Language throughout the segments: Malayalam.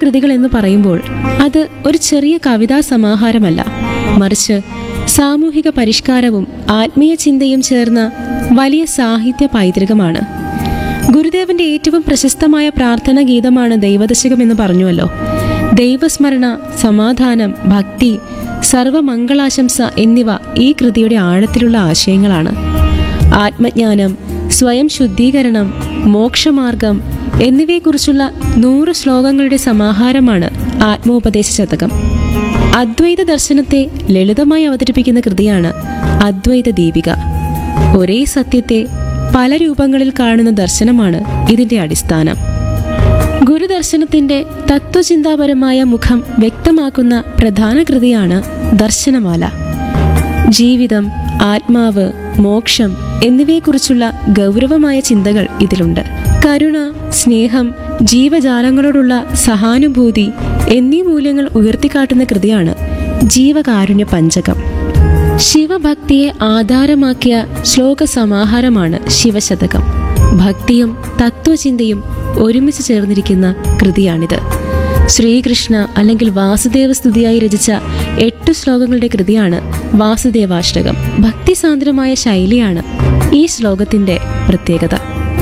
കൃതികൾ എന്ന് പറയുമ്പോൾ അത് ഒരു ചെറിയ കവിതാ സമാഹാരമല്ല മറിച്ച് സാമൂഹിക പരിഷ്കാരവും ആത്മീയ ചിന്തയും ചേർന്ന വലിയ സാഹിത്യ പൈതൃകമാണ് ഗുരുദേവന്റെ ഏറ്റവും പ്രശസ്തമായ പ്രാർത്ഥനാ ഗീതമാണ് ദൈവദശകം എന്ന് പറഞ്ഞുവല്ലോ ദൈവസ്മരണ സമാധാനം ഭക്തി സർവമംഗളാശംസ എന്നിവ ഈ കൃതിയുടെ ആഴത്തിലുള്ള ആശയങ്ങളാണ് ആത്മജ്ഞാനം സ്വയം ശുദ്ധീകരണം മോക്ഷമാർഗം എന്നിവയെക്കുറിച്ചുള്ള നൂറ് ശ്ലോകങ്ങളുടെ സമാഹാരമാണ് ആത്മോപദേശ ശതകം അദ്വൈത ദർശനത്തെ ലളിതമായി അവതരിപ്പിക്കുന്ന കൃതിയാണ് അദ്വൈത ദീപിക ഒരേ സത്യത്തെ പല രൂപങ്ങളിൽ കാണുന്ന ദർശനമാണ് ഇതിന്റെ അടിസ്ഥാനം ഗുരുദർശനത്തിന്റെ തത്വചിന്താപരമായ മുഖം വ്യക്തമാക്കുന്ന പ്രധാന കൃതിയാണ് ദർശനമാല ജീവിതം ആത്മാവ് മോക്ഷം എന്നിവയെക്കുറിച്ചുള്ള ഗൗരവമായ ചിന്തകൾ ഇതിലുണ്ട് കരുണ സ്നേഹം ജീവജാലങ്ങളോടുള്ള സഹാനുഭൂതി എന്നീ മൂല്യങ്ങൾ ഉയർത്തിക്കാട്ടുന്ന കൃതിയാണ് ജീവകാരുണ്യ പഞ്ചകം ശിവഭക്തിയെ ആധാരമാക്കിയ ശ്ലോക സമാഹാരമാണ് ശിവശതകം ഭക്തിയും തത്വചിന്തയും ഒരുമിച്ച് ചേർന്നിരിക്കുന്ന കൃതിയാണിത് ശ്രീകൃഷ്ണ അല്ലെങ്കിൽ വാസുദേവ സ്തുതിയായി രചിച്ച എട്ട് ശ്ലോകങ്ങളുടെ കൃതിയാണ് വാസുദേവാഷ്ടകം ഭക്തിസാന്ദ്രമായ ശൈലിയാണ് ഈ ശ്ലോകത്തിന്റെ പ്രത്യേകത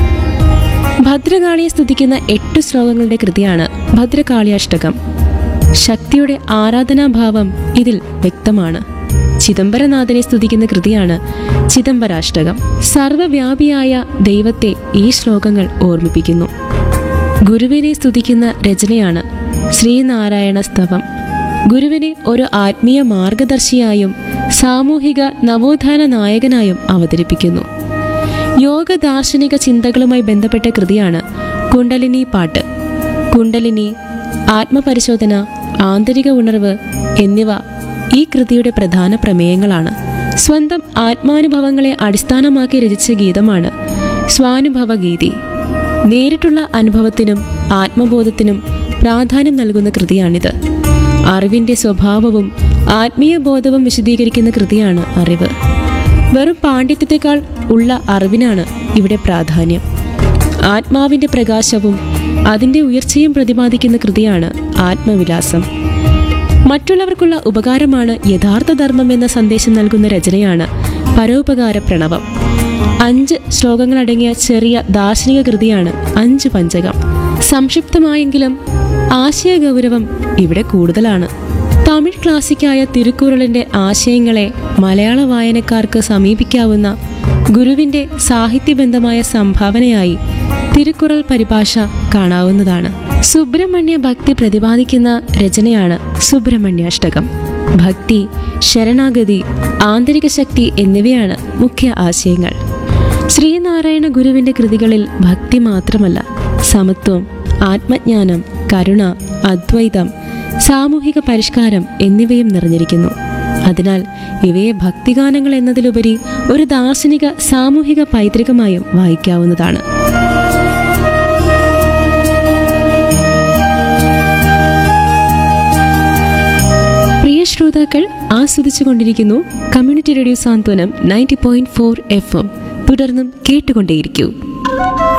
ഭദ്രകാളിയെ സ്തുതിക്കുന്ന എട്ട് ശ്ലോകങ്ങളുടെ കൃതിയാണ് ഭദ്രകാളിയാഷ്ടകം ശക്തിയുടെ ആരാധനാഭാവം ഇതിൽ വ്യക്തമാണ് ചിദംബരനാഥനെ സ്തുതിക്കുന്ന കൃതിയാണ് ചിദംബരാഷ്ടകം സർവവ്യാപിയായ ദൈവത്തെ ഈ ശ്ലോകങ്ങൾ ഓർമ്മിപ്പിക്കുന്നു ഗുരുവിനെ സ്തുതിക്കുന്ന രചനയാണ് ശ്രീനാരായണ സ്തവം ഗുരുവിനെ ഒരു ആത്മീയ മാർഗദർശിയായും സാമൂഹിക നവോത്ഥാന നായകനായും അവതരിപ്പിക്കുന്നു യോഗ ദാർശനിക ചിന്തകളുമായി ബന്ധപ്പെട്ട കൃതിയാണ് കുണ്ടലിനി പാട്ട് കുണ്ടലിനി ആത്മപരിശോധന ആന്തരിക ഉണർവ് എന്നിവ ഈ കൃതിയുടെ പ്രധാന പ്രമേയങ്ങളാണ് സ്വന്തം ആത്മാനുഭവങ്ങളെ അടിസ്ഥാനമാക്കി രചിച്ച ഗീതമാണ് സ്വാനുഭവ ഗീതി നേരിട്ടുള്ള അനുഭവത്തിനും ആത്മബോധത്തിനും പ്രാധാന്യം നൽകുന്ന കൃതിയാണിത് അറിവിന്റെ സ്വഭാവവും ആത്മീയ ബോധവും വിശദീകരിക്കുന്ന കൃതിയാണ് അറിവ് വെറും പാണ്ഡിത്യത്തെക്കാൾ ഉള്ള അറിവിനാണ് ഇവിടെ പ്രാധാന്യം ആത്മാവിന്റെ പ്രകാശവും അതിന്റെ ഉയർച്ചയും പ്രതിപാദിക്കുന്ന കൃതിയാണ് ആത്മവിലാസം മറ്റുള്ളവർക്കുള്ള ഉപകാരമാണ് യഥാർത്ഥ ധർമ്മം എന്ന സന്ദേശം നൽകുന്ന രചനയാണ് പരോപകാര പ്രണവം അഞ്ച് ശ്ലോകങ്ങളടങ്ങിയ ചെറിയ ദാർശനിക കൃതിയാണ് അഞ്ച് പഞ്ചകം സംക്ഷിപ്തമായെങ്കിലും ആശയഗൗരവം ഇവിടെ കൂടുതലാണ് തമിഴ് ക്ലാസിക്കായ തിരുക്കുറളിന്റെ ആശയങ്ങളെ മലയാള വായനക്കാർക്ക് സമീപിക്കാവുന്ന ഗുരുവിന്റെ സാഹിത്യബന്ധമായ സംഭാവനയായി തിരുക്കുറൾ പരിഭാഷ കാണാവുന്നതാണ് സുബ്രഹ്മണ്യ ഭക്തി പ്രതിപാദിക്കുന്ന രചനയാണ് സുബ്രഹ്മണ്യാഷ്ടകം ഭക്തി ശരണാഗതി ആന്തരിക ശക്തി എന്നിവയാണ് മുഖ്യ ആശയങ്ങൾ ശ്രീനാരായണ ഗുരുവിന്റെ കൃതികളിൽ ഭക്തി മാത്രമല്ല സമത്വം ആത്മജ്ഞാനം കരുണ അദ്വൈതം സാമൂഹിക പരിഷ്കാരം എന്നിവയും നിറഞ്ഞിരിക്കുന്നു അതിനാൽ ഇവയെ ഭക്തിഗാനങ്ങൾ എന്നതിലുപരി ഒരു ദാർശനിക സാമൂഹിക പൈതൃകമായും വായിക്കാവുന്നതാണ് പ്രിയ ശ്രോതാക്കൾ ആസ്വദിച്ചു കൊണ്ടിരിക്കുന്നു community radio Santhwanam ninety point four F M തുടർന്നും കേട്ടുകൊണ്ടേയിരിക്കൂ